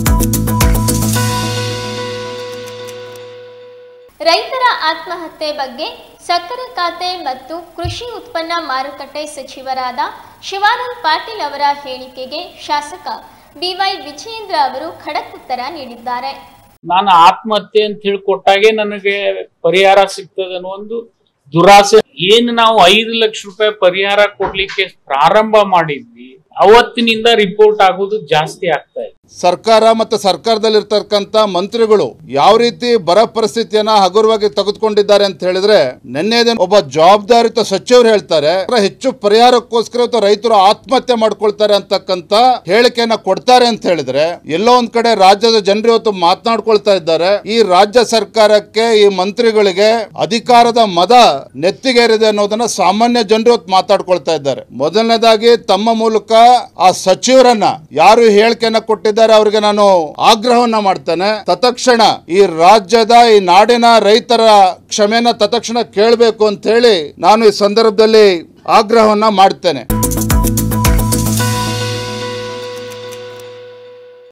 ರೈತರ ಆತ್ಮಹತ್ಯೆ ಬಗ್ಗೆ ಸಕ್ಕರೆ ಖಾತೆ ಮತ್ತು ಕೃಷಿ ಉತ್ಪನ್ನ ಮಾರುಕಟ್ಟೆ ಸಚಿವರಾದ ಶಿವಾನಂದ್ ಪಾಟೀಲ್ ಅವರ ಹೇಳಿಕೆಗೆ ಶಾಸಕ ಬಿವೈ ವಿಜಯೇಂದ್ರ ಅವರು ಖಡಕ್ ಉತ್ತರ ನೀಡಿದ್ದಾರೆ ನಾನು ಆತ್ಮಹತ್ಯೆ ಅಂತ ಹೇಳಿ ಕೊಟ್ಟಾಗೆ ನನಗೆ ಪರಿಹಾರ ಸಿಗ್ತದೆ ಅನ್ನೋ ಒಂದು ದುರಾಸೆ ಏನು ನಾವು ಐದು ಲಕ್ಷ ರೂಪಾಯಿ ಪರಿಹಾರ ಕೊಡ್ಲಿಕ್ಕೆ ಪ್ರಾರಂಭ ಮಾಡಿದ್ವಿ ಅವತ್ತಿನಿಂದ ರಿಪೋರ್ಟ್ ಆಗೋದು ಜಾಸ್ತಿ ಆಗ್ತಾ ಇದೆ ಸರ್ಕಾರ ಮತ್ತು ಸರ್ಕಾರದಲ್ಲಿರ್ತಕ್ಕಂಥ ಮಂತ್ರಿಗಳು ಯಾವ ರೀತಿ ಬರ ಪರಿಸ್ಥಿತಿಯನ್ನ ಹಗುರವಾಗಿ ತೆಗೆದುಕೊಂಡಿದ್ದಾರೆ ಅಂತ ಹೇಳಿದ್ರೆ ನಿನ್ನೆ ದಿನ ಒಬ್ಬ ಜವಾಬ್ದಾರಿತ ಸಚಿವರು ಹೇಳ್ತಾರೆ ಹೆಚ್ಚು ಪರಿಹಾರಕ್ಕೋಸ್ಕರ ಇವತ್ತು ರೈತರು ಆತ್ಮಹತ್ಯೆ ಮಾಡ್ಕೊಳ್ತಾರೆ ಅಂತಕ್ಕಂಥ ಹೇಳಿಕೆಯನ್ನ ಕೊಡ್ತಾರೆ ಅಂತ ಹೇಳಿದ್ರೆ ಎಲ್ಲೋ ಒಂದ್ ಕಡೆ ರಾಜ್ಯದ ಜನರು ಇವತ್ತು ಮಾತನಾಡ್ಕೊಳ್ತಾ ಇದ್ದಾರೆ ಈ ರಾಜ್ಯ ಸರ್ಕಾರಕ್ಕೆ ಈ ಮಂತ್ರಿಗಳಿಗೆ ಅಧಿಕಾರದ ಮದ ನೆತ್ತಿಗೇರಿದೆ ಅನ್ನೋದನ್ನ ಸಾಮಾನ್ಯ ಜನರು ಇವತ್ತು ಮಾತಾಡ್ಕೊಳ್ತಾ ಇದ್ದಾರೆ ಮೊದಲನೇದಾಗಿ ತಮ್ಮ ಮೂಲಕ ಆ ಸಚಿವರನ್ನ ಯಾರು ಹೇಳಿಕೆಯನ್ನ ಕೊಟ್ಟಿದ್ದಾರೆ ಅವರಿಗೆ ನಾನು ಆಗ್ರಹವನ್ನ ಮಾಡ್ತೇನೆ ತತ್ಕ್ಷಣ ಈ ರಾಜ್ಯದ ಈ ನಾಡಿನ ರೈತರ ಕ್ಷಮೆಯನ್ನ ತತ್ಕ್ಷಣ ಕೇಳಬೇಕು ಅಂತ ಹೇಳಿ ನಾನು ಈ ಸಂದರ್ಭದಲ್ಲಿ ಆಗ್ರಹವನ್ನ ಮಾಡ್ತೇನೆ